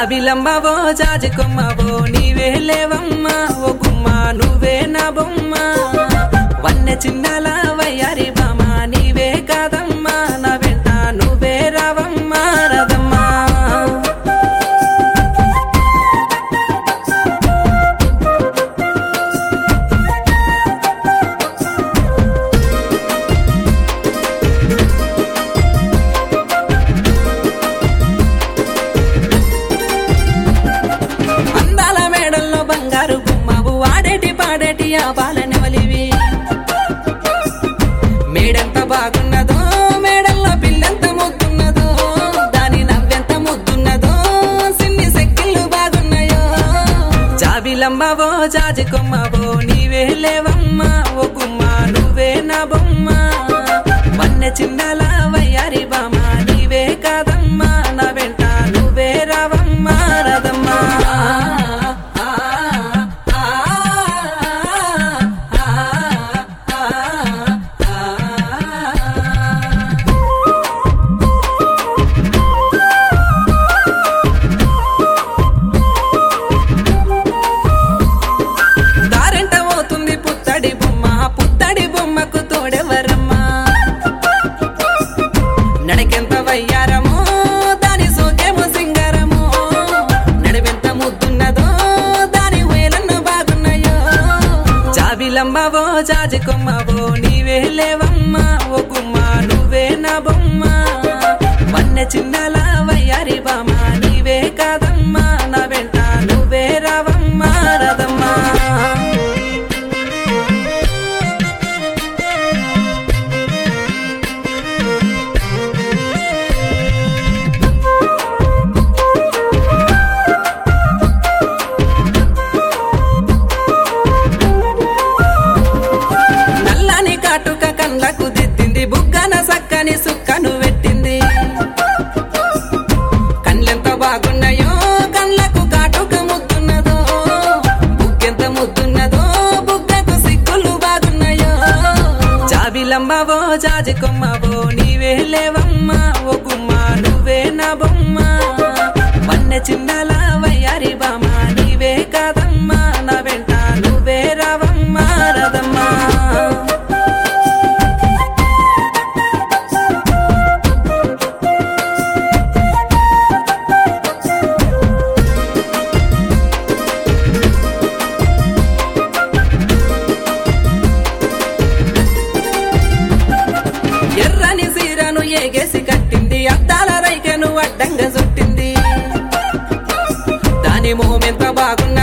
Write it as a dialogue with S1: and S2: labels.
S1: జాబిలమ్మవో జాజి కొమ్మవో నీవే లేవమ్మా ఓ గుమ్మ నువ్వే నా బొమ్మ వన్నె చిన్నల వయ్యారి బామ నీవే కాదమ్మా నా వెంట నువ్వే రావమ్మా రదమ్మా అందాల మేడల్లో బంగారు గుమ్మవు ఆడేటి పాడేటి ఆ బాలనెవలివి మేడెంత బాగున్నదో మేడల్లో పిల్లెంత ముద్దున్నదో దాని నవ్వెంత ముద్దున్నదో సిన్ని సెక్కిళ్ళు బాగున్నాయో జాబిలమ్మవో జాజి కొమ్మవో నీవే లేవమ్మా ఓ గుమ్మ నువ్వే నా బొమ్మ వన్నె చిన్నల వయ్యారి బామ నీవే కాదమ్మా నా వెంట నువ్వే రావమ్మా రదమ్మా దారెంట పోతుంది పుత్తడి బొమ్మ పుత్తడి బొమ్మకు తోడెవరమ్మా నడకెంత వయ్యారమో దాని సోకేమో సింగారమో నడివెంత ముద్దున్నదో దాని వేలన్న బాగున్నాయో జాబిలమ్మవో జాజి కొమ్మవో నీవే లేవమ్మా ఓ గుమ్మ నువ్వే నా బొమ్మ వన్నె చిన్నల వయ్యారి బామ నీవే కాదమ్మా నా వెంట నువ్వే రావమ్మా రదమ్మా నల్లని కాటుక కండ్లకు దిద్దింది బుగ్గన సక్కని సుక్కను పెట్టింది కళ్ళెంత బాగున్నాయో కళ్ళకు కాటుక ముద్దున్నదో బుగ్గెంత ముద్దున్నదో బుగ్గకు సిక్కులు బాగున్నాయో జాబిలమ్మవో జాజి కొమ్మవో నీవే లేవమ్మా ఓ గుమ్మ నువ్వే నా బొమ్మ వన్నె చిన్నల వయ్యారి బామ నీవే కాదమ్మా నా వెంట నువ్వే రావమ్మా రదమ్మా ఎర్రని సీరను ఏగేసి కట్టింది అద్దాల రైకెను అడ్డంగా చుట్టింది దాని మొహం ఎంత బాగున్న